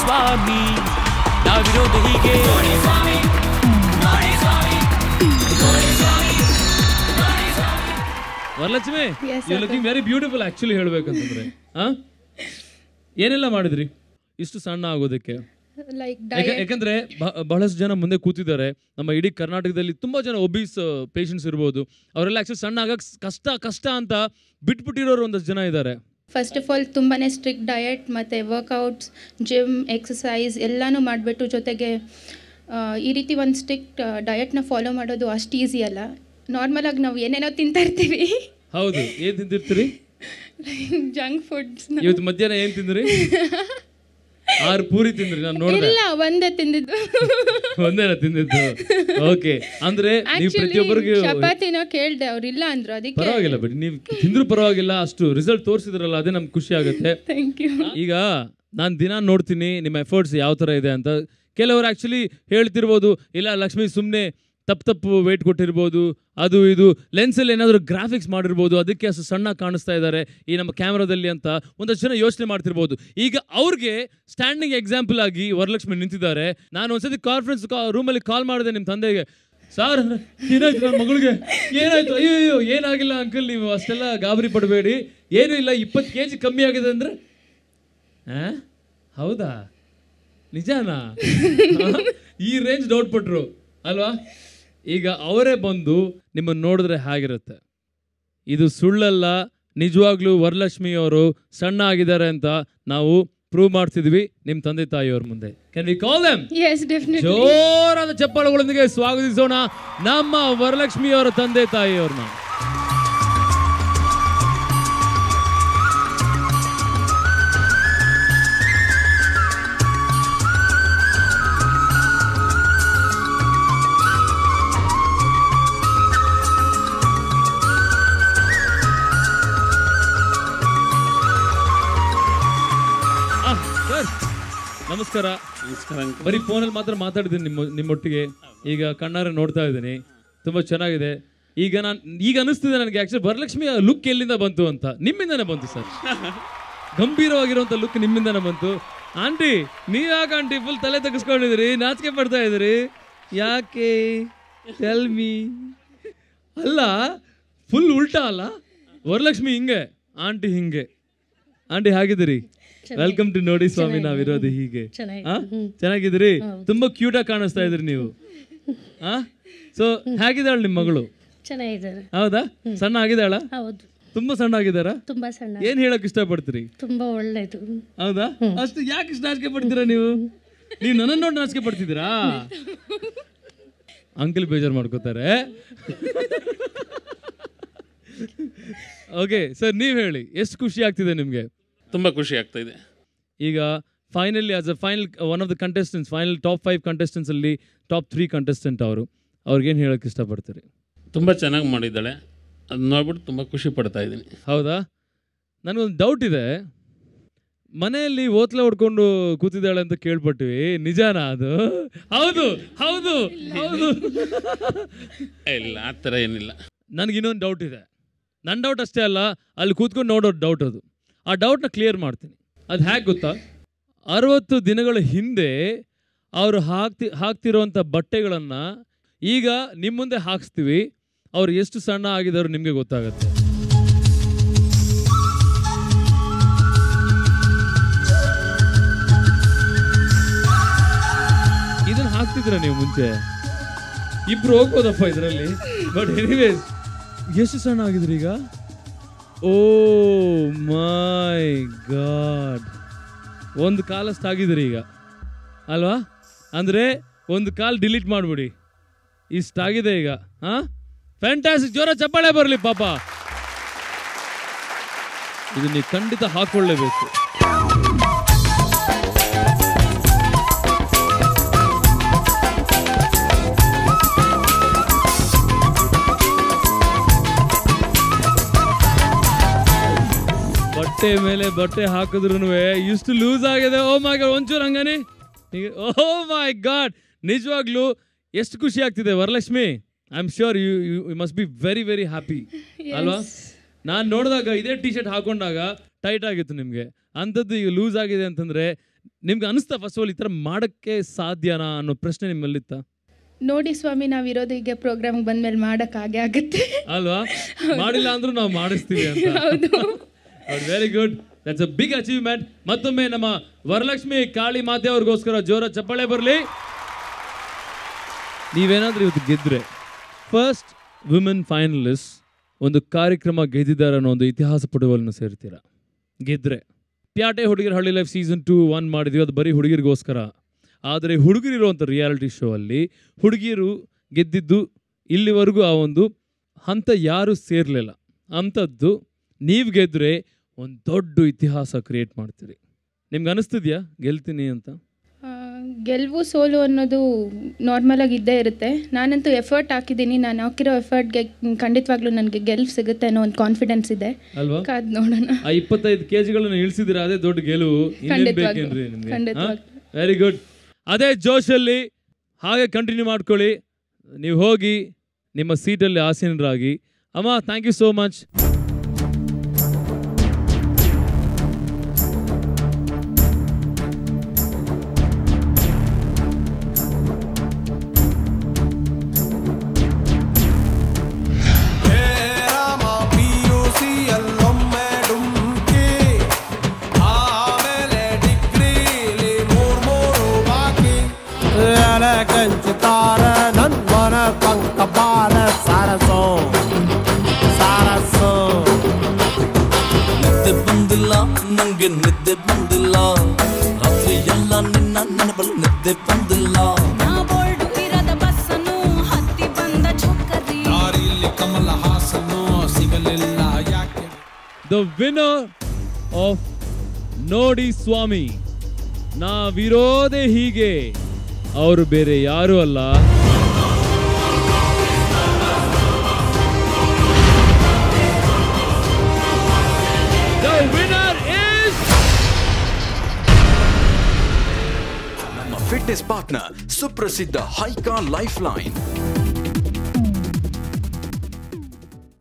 ಸ್ವಾಮಿ ನಾವಿರೋದು ಹೀಗೆ Varalakshmi Yes, you sir. Looking very beautiful actually ಹೇಳ್ಬೇಕಂತಂದ್ರೆ ಆ ಏನೆಲ್ಲ ಮಾಡಿದ್ರಿ ಇಷ್ಟು ಸಣ್ಣ ಆಗೋದಕ್ಕೆ ಲೈಕ್ ಯಾಕೆ- ಡಯಟ್ ಯಾಕಂದ್ರೆ ಬ- ಬಹಳಷ್ಟು ಜನ ಮುಂದೆ ಕೂತಿದ್ದಾರೆ ನಮ್ಮ ಇಡೀ ಕರ್ನಾಟಕದಲ್ಲಿ ತುಂಬಾ ಜನ ಒಬೀಸ್ ಪೇಷಂಟ್ಸ್ ಇರ್ಬೋದು ಅವರೆಲ್ಲ ಆಕ್ಚುಲಿ ಸಣ್ಣ ಆಗಕ್ ಕಷ್ಟ ಕಷ್ಟ ಅಂತ ಬಿಟ್ಬಿಟ್ಟಿರೋರು ಒಂದಷ್ಟು ಜನ ಇದ್ದಾರೆ ಫಸ್ಟ್ ಆಫ್ ಆಲ್ ತುಂಬಾ ಸ್ಟ್ರಿಕ್ಟ್ ಡಯಟ್ ಮತ್ತು ವರ್ಕೌಟ್ಸ್ ಜಿಮ್ ಎಕ್ಸಸೈಸ್ ಎಲ್ಲನೂ ಮಾಡಿಬಿಟ್ಟು ಜೊತೆಗೆ ಆ, ಈ ರೀತಿ ಒಂದು ಸ್ಟ್ರಿಕ್ಟ್ ಡಯಟ್ನ ಫಾಲೋ ಮಾಡೋದು ಅಷ್ಟು ಈಸಿ ಅಲ್ಲ ನಾರ್ಮಲಾಗಿ ನಾವು ಏನೇನೋ ತಿಂತಾ ಇರ್ತೀವಿ ಹೌದು ಏನ್ ತಿಂದಿರ್ತೀರಿ ಜಂಕ್ ಫುಡ್ಸ್ ಇವತ್ತು ಮಧ್ಯಾಹ್ನ ಏನ್ ತಿಂದ್ರಿ ಆರು ಪೂರಿ ತಿಂದ್ರಿ ನಾನು ನೋಡಿದೆ ಇಲ್ಲ ಒಂದೇ ತಿಂದಿದ್ದು ಒಂದೇನ ತಿಂದಿದ್ದು ಓಕೆ ಅಂದ್ರೆ ನೀವು ಆಕ್ಚುಲಿ ಪ್ರತಿಯೊಬ್ಬರಿಗೂ ಚಪಾತಿನೋ ಕೇಳಿದೆ ಅವ್ರು ಇಲ್ಲ ಅಂದ್ರು ಅದಕ್ಕೆ ಪರವಾಗಿಲ್ಲ ಬಿಡಿ ನೀವು ತಿಂದ್ರು ಪರವಾಗಿಲ್ಲ ಅಷ್ಟು ರಿಸಲ್ಟ್ ತೋರಿಸಿದ್ರಲ್ಲ ಅದೇ ನಮ್ಗೆ ಖುಷಿ ಆಗುತ್ತೆ ಥ್ಯಾಂಕ್ ಯು ಈಗ ನಾನು ದಿನ ನೋಡ್ತೀನಿ ನಿಮ್ಮ ಎಫರ್ಟ್ಸ್ ಯಾವ ಥರ ಇದೆ ಅಂತ ಕೆಲವರು ಆ್ಯಕ್ಚುಲಿ ಹೇಳ್ತಿರ್ಬೋದು ಇಲ್ಲ ಲಕ್ಷ್ಮಿ ಸುಮ್ಮನೆ ತಪ್ಪು ತಪ್ಪು ವೆಯ್ಟ್ ಕೊಟ್ಟಿರ್ಬೋದು ಅದು ಇದು ಲೆನ್ಸಲ್ಲಿ ಏನಾದರೂ ಗ್ರಾಫಿಕ್ಸ್ ಮಾಡಿರ್ಬೋದು ಅದಕ್ಕೆ ಅಷ್ಟು ಸಣ್ಣ ಕಾಣಿಸ್ತಾ ಇದ್ದಾರೆ ಈ ನಮ್ಮ ಕ್ಯಾಮ್ರಾದಲ್ಲಿ ಅಂತ ಒಂದಷ್ಟು ಜನ ಯೋಚನೆ ಮಾಡ್ತಿರ್ಬೋದು ಈಗ ಅವ್ರಿಗೆ ಸ್ಟ್ಯಾಂಡಿಂಗ್ ಎಕ್ಸಾಂಪಲ್ ಆಗಿ ವರಲಕ್ಷ್ಮಿ ನಿಂತಿದ್ದಾರೆ ನಾನು ಒಂದ್ಸತಿ ಕಾನ್ಫರೆನ್ಸ್ ರೂಮಲ್ಲಿ ಕಾಲ್ ಮಾಡಿದೆ ನಿಮ್ಮ ತಂದೆಗೆ ಸರ್ ಏನಾಯ್ತು ನನ್ನ ಮಗಳಿಗೆ ಏನಾಯ್ತು ಅಯ್ಯೋ ಅಯ್ಯೋ ಏನಾಗಿಲ್ಲ ಅಂಕಲ್ ನೀವು ಅಷ್ಟೆಲ್ಲ ಗಾಬರಿ ಪಡಬೇಡಿ ಏನೂ ಇಲ್ಲ ಇಪ್ಪತ್ತು ಕೆ ಜಿ ಕಮ್ಮಿ ಆಗಿದೆ ಅಂದರೆ ಆ? ಹೌದಾ ನಿಜಾನಾ ಈ ರೇಂಜ್ ಡೌಟ್ ಪಟ್ರು ಅಲ್ವಾ ಈಗ ಅವರೇ ಬಂದು ನಿಮ್ಮನ್ನು ನೋಡಿದ್ರೆ ಹೇಗಿರುತ್ತೆ ಇದು ಸುಳ್ಳಲ್ಲ ನಿಜವಾಗ್ಲೂ ವರಲಕ್ಷ್ಮಿ ಅವರು ಸಣ್ಣ ಆಗಿದ್ದಾರೆ ಅಂತ ನಾವು ಪ್ರೂವ್ ಮಾಡ್ತಿದ್ವಿ ನಿಮ್ಮ ತಂದೆ ತಾಯಿಯವ್ರ ಮುಂದೆ can we call them yes definitely ಜೋರಾದ ಚಪ್ಪಾಳುಗಳೊಂದಿಗೆ ಸ್ವಾಗತಿಸೋಣ ನಮ್ಮ ವರಲಕ್ಷ್ಮಿ ಅವರ ತಂದೆ ತಾಯಿಯವ್ರನ್ನ ಆ, ಸರ್ ನಮಸ್ಕಾರ ನಮಸ್ಕಾರ ಅಂಕಲ್. ಬರೀ ಫೋನಲ್ಲಿ ಮಾತ್ರ ಮಾತಾಡಿದ್ದೀನಿ ನಿಮ್ಮ ನಿಮ್ಮೊಟ್ಟಿಗೆ ಈಗ ಕಣ್ಣಾರೆ ನೋಡ್ತಾ ಇದ್ದೀನಿ ತುಂಬ ಚೆನ್ನಾಗಿದೆ ಈಗ ನಾನು ಈಗ ಅನಿಸ್ತಿದೆ ನನಗೆ ಆಕ್ಚುಲಿ ವರಲಕ್ಷ್ಮಿ ಲುಕ್ ಎಲ್ಲಿಂದ ಬಂತು ಅಂತ ನಿಮ್ಮಿಂದನೇ ಬಂತು ಸರ್ ಗಂಭೀರವಾಗಿರುವಂಥ ಲುಕ್ ನಿಮ್ಮಿಂದನೇ ಬಂತು ಆಂಟಿ ನೀವು ಯಾಕೆ ಆಂಟಿ ಫುಲ್ ತಲೆ ತೆಗೆಸ್ಕೊಂಡಿದ್ದೀರಿ ನಾಚಿಕೆ ಪಡ್ತಾ ಇದ್ದೀರಿ ಯಾಕೆ ಟೆಲ್ ಮೀ ಅಲ್ಲ ಫುಲ್ ಉಲ್ಟಾ ಅಲ್ಲ ವರಲಕ್ಷ್ಮಿ ಹಿಂಗೆ ಆಂಟಿ ಹಿಂಗೆ ಆಂಟಿ ಹಾಗಿದ್ದೀರಿ ವೆಲ್ಕಮ್ ಟು ನೋಡಿ ಸ್ವಾಮಿ ನಾವಿರೋದು ಹೀಗೆ ಆ? ಚೆನ್ನಾಗಿದ್ದೀರಿ ತುಂಬಾ ಕ್ಯೂಟ್ ಆಗಿ ಕಾಣಿಸ್ತಾ ಇದ್ರಿ ನೀವು ಆ ಸೊ ಹೇಗಿದ್ದಾಳೆ ನಿಮ್ಮ ಮಗಳು ಚೆನ್ನಾಗಿದ್ದಾರೆ ಹೌದಾ ಸಣ್ಣ ಆಗಿದ್ದಾಳ ಹೌದು ತುಂಬಾ ಸಣ್ಣ ಆಗಿದಾರ ತುಂಬಾ ಸಣ್ಣ ಏನ್ ಹೇಳಕ್ ಇಷ್ಟಪಡ್ತೀರಿ ತುಂಬಾ ಒಳ್ಳೇದು ಹೌದಾ ಅಷ್ಟು ಯಾಕೆ ಇಷ್ಟು ನಾಚಿಕೆ ಪಡ್ತೀರಾ ನೀವು ನೀವು ನನ್ನನ್ನು ನೋಡಿ ನಾಚಿಕೆ ಪಡ್ತಿದ್ದೀರಾ ಅಂಕಲ್ ಬೇಜಾರು ಮಾಡ್ಕೋತಾರೆ ಓಕೆ ಸರ್ ನೀವು ಹೇಳಿ ಎಷ್ಟು ಖುಷಿ ಆಗ್ತಿದೆ ನಿಮಗೆ ತುಂಬಾ ಖುಷಿ ಆಗ್ತಾ ಇದೆ ಈಗ finally as a final one of the contestants final top five contestants ಅಲ್ಲಿ ಟಾಪ್ ತ್ರೀ ಕಂಟೆಸ್ಟೆಂಟ್ ಅವರು ಅವ್ರಿಗೇನು ಹೇಳಕ್ ಇಷ್ಟಪಡ್ತೀರಿ ತುಂಬಾ ಚೆನ್ನಾಗಿ ಮಾಡಿದ್ದಾಳೆ ಅದು ನೋಡ್ಬಿಟ್ಟು ತುಂಬಾ ಖುಷಿ ಪಡ್ತಾ ಇದ್ದೀನಿ ಹೌದಾ ನನಗೊಂದು ಡೌಟ್ ಇದೆ ಮನೆಯಲ್ಲಿ ಓತ್ಲೆ ಹೊಡ್ಕೊಂಡು ಕೂತಿದ್ದಾಳೆ ಅಂತ ಕೇಳ್ಪಟ್ವಿ ನಿಜಾನಾ ಅದು ಹೌದು ಹೌದು ಹೌದು ಇಲ್ಲ ಆ ಥರ ಏನಿಲ್ಲ ನನಗೆ ಇನ್ನೊಂದು ಡೌಟ್ ಇದೆ ನನ್ನ ಡೌಟ್ ಅಷ್ಟೇ ಅಲ್ಲ ಅಲ್ಲಿ ಕೂತ್ಕೊಂಡು ನೋಡೋ ಡೌಟ್ ಅದು ಆ ಡೌಟ್ನ ಕ್ಲಿಯರ್ ಮಾಡ್ತೀನಿ ಅದು ಹೇಗೆ ಗೊತ್ತಾ ಅರವತ್ತು ದಿನಗಳ ಹಿಂದೆ ಅವರು ಹಾಕ್ತಿ ಹಾಕ್ತಿರೋಂಥ ಬಟ್ಟೆಗಳನ್ನು ಈಗ ನಿಮ್ಮ ಮುಂದೆ ಹಾಕ್ಸ್ತೀವಿ ಅವ್ರು ಎಷ್ಟು ಸಣ್ಣ ಆಗಿದಾರೋ ನಿಮಗೆ ಗೊತ್ತಾಗುತ್ತೆ ಇದನ್ನ ಹಾಕ್ತಿದ್ರ ನೀವು ಮುಂಚೆ ಇಬ್ರು ಹೋಗ್ಬೋದಪ್ಪ ಇದರಲ್ಲಿ ಬಟ್ ಎನಿವೇಸ್ ಎಷ್ಟು ಸಣ್ಣ ಆಗಿದ್ರಿ ಈಗ ಓ ಮೈ ಗಾಡ್ ಒಂದು ಕಾಲಷ್ಟು ಆಗಿದ್ರಿ ಈಗ ಅಲ್ವಾ ಅಂದರೆ ಒಂದು ಕಾಲ್ ಡಿಲೀಟ್ ಮಾಡಿಬಿಡಿ ಇಷ್ಟಾಗಿದೆ ಈಗ ಹಾಂ ಫ್ಯಾಂಟಾಸಿಕ್ ಜೋರ ಚಪ್ಪಾಳೆ ಬರಲಿ ಪಾಪ ಇದು ನೀವು ಖಂಡಿತ ಹಾಕೊಳ್ಳೇಬೇಕು ಬಟ್ಟೆ ಮೇಲೆ ಬಟ್ಟೆ ಹಾಕಿದ್ರು ಇಷ್ಟು ಲೂಸ್ ಆಗಿದೆ ಓ ಮೈ ಗಾಡ್ ಒಂಚೂರು ಹಂಗಾನೆ ಓ ಮೈ ಗಾಡ್ ನಿಜವಾಗ್ಲೂ ಎಷ್ಟು ಖುಷಿ ಆಗ್ತಿದೆ Varalakshmi I am sure you you must be very very happy ಅಲ್ವಾ ನಾನು ನೋಡಿದಾಗ ಇದೇ ಟಿ ಶರ್ಟ್ ಹಾಕೊಂಡಾಗ ಟೈಟ್ ಆಗಿತ್ತು ನಿಮಗೆ ಅಂಥದ್ದು ಈಗ ಲೂಸ್ ಆಗಿದೆ ಅಂತಂದ್ರೆ ನಿಮ್ಗೆ ಅನಿಸ್ತಾ ಫಸ್ಟ್ ಆಫ್ ಆಲ್ ಈ ಥರ ಮಾಡೋಕ್ಕೆ ಸಾಧ್ಯನಾ ಅನ್ನೋ ಪ್ರಶ್ನೆ ನಿಮ್ಮಲ್ಲಿತ್ತ ನೋಡಿ ಸ್ವಾಮಿ ನಾವಿರೋದು ಹೀಗೆ ಪ್ರೋಗ್ರಾಮ್ಗೆ ಬಂದ್ಮೇಲೆ ಮಾಡೋಕ್ಕಾಗೆ ಆಗುತ್ತೆ ಅಲ್ವಾ ಮಾಡಿಲ್ಲ ಅಂದ್ರೂ ನಾವು ಮಾಡಿಸ್ತೀವಿ ಅಂತ ಹೌದು very good that's a big achievement ಮತ್ತೊಮ್ಮೆ ನಮ್ಮ ವರಲಕ್ಷ್ಮಿ ಕಾಳಿ ಮಾತೆ ಅವ್ರಿಗೋಸ್ಕರ ಜೋರ ಚಪ್ಪಾಳೆ ಬರಲಿ ನೀವೇನಾದ್ರೂ ಇವತ್ತು ಗೆದ್ರೆ ಫಸ್ಟ್ ವುಮೆನ್ ಫೈನಲಿಸ್ಟ್ ಒಂದು ಕಾರ್ಯಕ್ರಮ ಗೆದ್ದಿದ್ದಾರೆ ಅನ್ನೋ ಒಂದು ಇತಿಹಾಸ ಪುಟವನ್ನು ಸೇರ್ತೀರಾ ಗೆದ್ರೆ ಪ್ಯಾಟೆ ಹುಡುಗಿರ ಹಳ್ಳಿ ಲೈಫ್ ಸೀಸನ್ ಟು ಒನ್ ಮಾಡಿದ್ವಿ ಅದು ಬರೀ ಹುಡುಗಿರಿಗೋಸ್ಕರ ಆದರೆ ಹುಡುಗರಿರುವಂಥ ರಿಯಾಲಿಟಿ ಶೋ ಅಲ್ಲಿ ಹುಡುಗಿಯರು ಗೆದ್ದಿದ್ದು ಇಲ್ಲಿವರೆಗೂ ಆ ಒಂದು ಹಂತ ಯಾರೂ ಸೇರಲಿಲ್ಲ ಅಂಥದ್ದು ನೀವು ಗೆದ್ರೆ ಒಂದು ದೊಡ್ಡ ಇತಿಹಾಸ ಕ್ರಿಯೇಟ್ ಮಾಡ್ತೀರಿ ನಿಮ್ಗೆ ಅನಿಸ್ತಿದ್ಯಾ ಗೆಲ್ತೀನಿ ಅಂತ ಆ, ಗೆಲುವು ಸೋಲು ಅನ್ನೋದು ನಾರ್ಮಲಾಗಿ ಇದ್ದೇ ಇರುತ್ತೆ ನಾನಂತೂ ಎಫರ್ಟ್ ಹಾಕಿದ್ದೀನಿ ನಾನು ಹಾಕಿರೋ ಎಫರ್ಟ್ಗೆ ಖಂಡಿತವಾಗ್ಲೂ ನನಗೆ ಗೆಲ್ವು ಸಿಗುತ್ತೆ ಅನ್ನೋ ಒಂದು ಕಾನ್ಫಿಡೆನ್ಸ್ ಇದೆ ಅಲ್ವಾ ಕಾದ್ ನೋಡೋಣ ಆ ಇಪ್ಪತ್ತೈದು ಕೆ ಜಿಗಳನ್ನ ಇಳಿಸಿದ್ರೆ ಅದೇ ದೊಡ್ಡ ಗೆಲುವು ಇನ್ನೇನ್ ಖಂಡಿತವಾಗ್ಲೂ. ಬೇಕೇನ್ರಿ ನಿಮ್ಗೆ ಖಂಡಿತವಾಗ್ಲೂ. ವೆರಿ ಗುಡ್ ಅದೇ ಜೋಶಲ್ಲಿ ಹಾಗೆ ಕಂಟಿನ್ಯೂ ಮಾಡ್ಕೊಳ್ಳಿ ನೀವು ಹೋಗಿ ನಿಮ್ಮ ಸೀಟಲ್ಲಿ ಆಸೀನರಾಗಿ ಅಮ್ಮ thank you so much Rama PUC ಅಲ್ಲೊಮ್ಮೆ ಡುಮ್ಕಿ ಆಮೇಲೆ ಡಿಗ್ರಿಲಿ ಮೂರ್ ಮೂರು ಬಾಕಿ ಎಲೆ ಕಂಚಿತಾರ ನನ್ ಮನ ಪಂಕ ಬಾರ ಸಾರಸೋ ಸಾರಸೋ ನಿದ್ದೆ ಬಂದಿಲ್ಲ ನಂಗೆ ನಿದ್ದೆ ಬಂದಿಲ್ಲ ರಾತ್ರಿ ಎಲ್ಲ ನಿನ್ನ ನೆನಪಲ್ಲಿ ನಿದ್ದೆ ಬಂದಿಲ್ಲ ನಾ ಬೋರ್ಡು ಇರದ ಬಸ್ಸನ್ನು ಹತ್ತಿ ಬಂದ ಚಕ್ಕರಿ ದಾರಿಲಿ ಕಮಲ ಹಾಸನು ಸಿಗಲಿಲ್ಲ ಯಾಕೆ ದ ವಿನ್ನರ್ ಆಫ್ ನೋಡಿ ಸ್ವಾಮಿ ನಾವಿರೋದೇ ಹೀಗೆ ಅವರು ಬೇರೆ ಯಾರೂ ಅಲ್ಲ The winner is ನಮ್ಮ ಫಿಟ್ನೆಸ್ ಪಾರ್ಟ್ನರ್ ಸುಪ್ರಸಿದ್ಧ ಹೈಕಾ ಲೈಫ್ ಲೈನ್